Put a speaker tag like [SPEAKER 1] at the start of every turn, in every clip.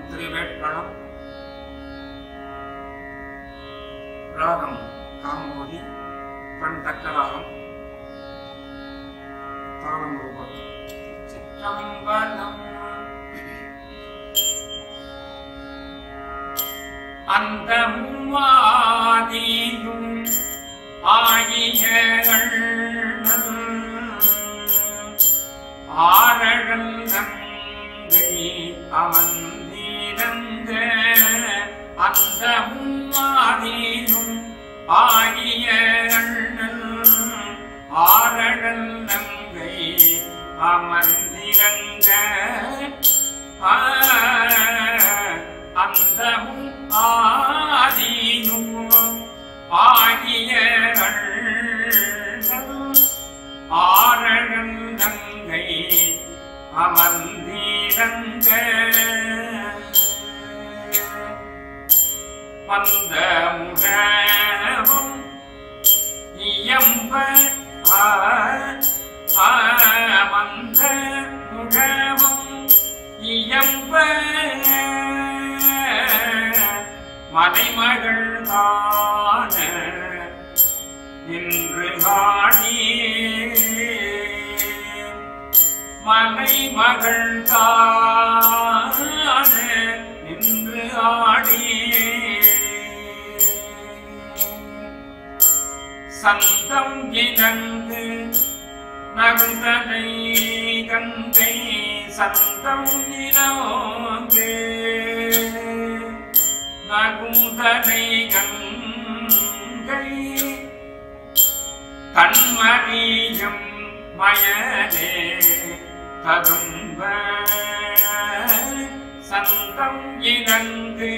[SPEAKER 1] திருவேட்களம் ராகம் காமோதி பண் தக்கராகம் தாளம் ரூபம் சிற்றம்பலம் அந்த மூவாதியும் ஆகிய ஆரழல் நங்கை அமர்ந்திருந்த அந்த முன்னாதியும் ஆகிய ஆரழல் நங்கை அமர்ந்திருந்த அந்த ஆதியும் ஆகிய ஆரணம் நங்கை அமர்ந்திரங்க வந்த முகமும் இயம்ப ஆ, ஆ, வந்த முகமும் இயம்ப மலைமகள் தான இன்று ஆடி மலைமகள் தான இன்று ஆடி சந்தம் இனங்கு நகுந்தனை கங்கை சந்தம் இனோங்கு நகுந்தனை கங்கை கண்மணியும் மயலே ததும்ப சந்தம் இனங்கு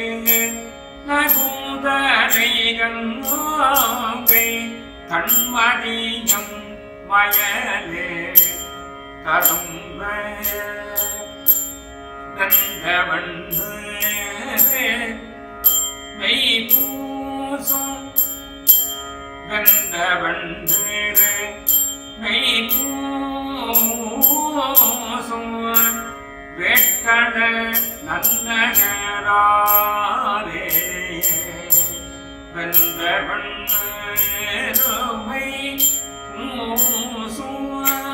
[SPEAKER 1] நகுந்தனை கங்கை கண்மணியும் மயலே ததும்ப கந்தவண்ணு மெய் பூசும் கந்தவண்ணு மெய் பூசும் வேட்கட நன்னகராரே கந்தவண்ணு மெய் பூசும்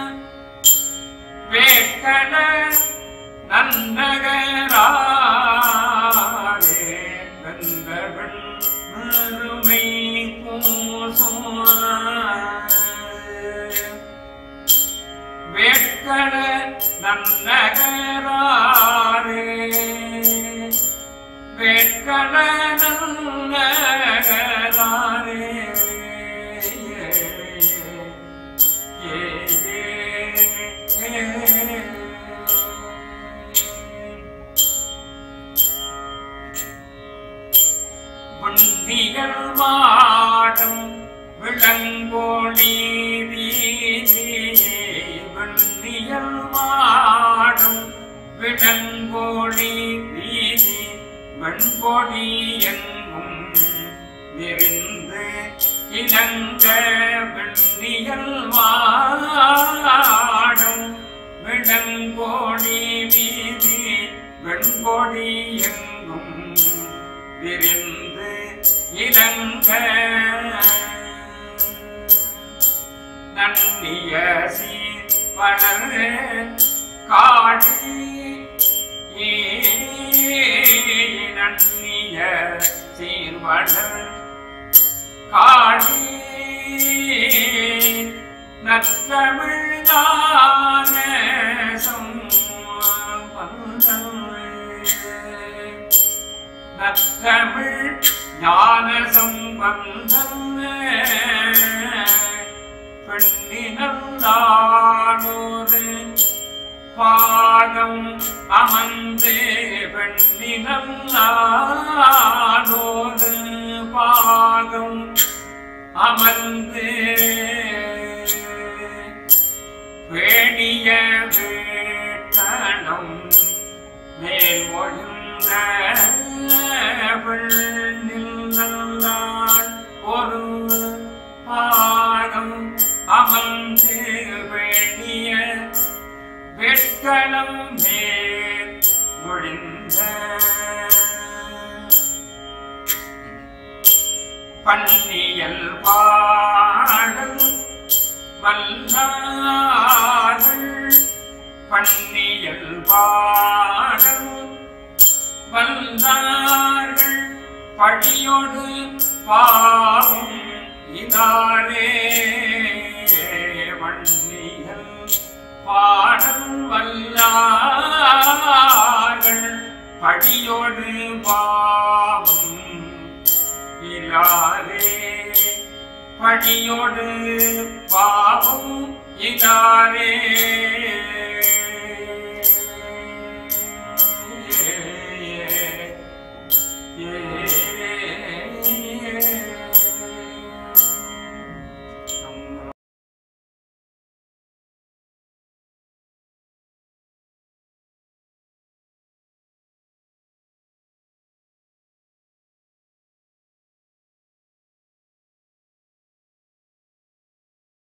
[SPEAKER 1] வேட்கட நன்னகராரே கந்தவன் மறுமை பூசும் வேட்கட நன்னகராரே வேட்கட நன்னகராரே ஏ ஏ வண்டிகள் வாடும் விளங்கோழி வீதி வண்டிகள் வாடும் விளங்கோழி வீதி வெண்பொடி எங்கும் விரிந்து இளங்க வெண்ணியல் வாடும் விளங்கோடி வீதி வெண்பொடி எங்கும் விரிந்து இளங்க நன்னிய சீர்வளர் காடி நன்னிய சீர்வளர் காடி நத்தமிழ்தான நத்தமிழ் ஞான சம்பந்தம் பெண்ணினந்தானோரு பாதம் அமர்ந்து பெண்ணினந்தானோரு பாதம் அமர்ந்து வேணிய வேட்டணம் மேல் ஒழுந்த பெண்ணில் நல்லாள் ஒரு பாகம் அமர்ந்து வேணிய வெட்களம் மேல் ஒழிந்த பன்னியல் பாடல் வல்லார்கள் பன்னியல் பாடல் வந்தார்கள் பழியோடு பாவம் இதாரே வன்னியல் பாடல் வல்லார்கள் படியோடு பாவம் இலாரே படியோடு பாவம் இதாரே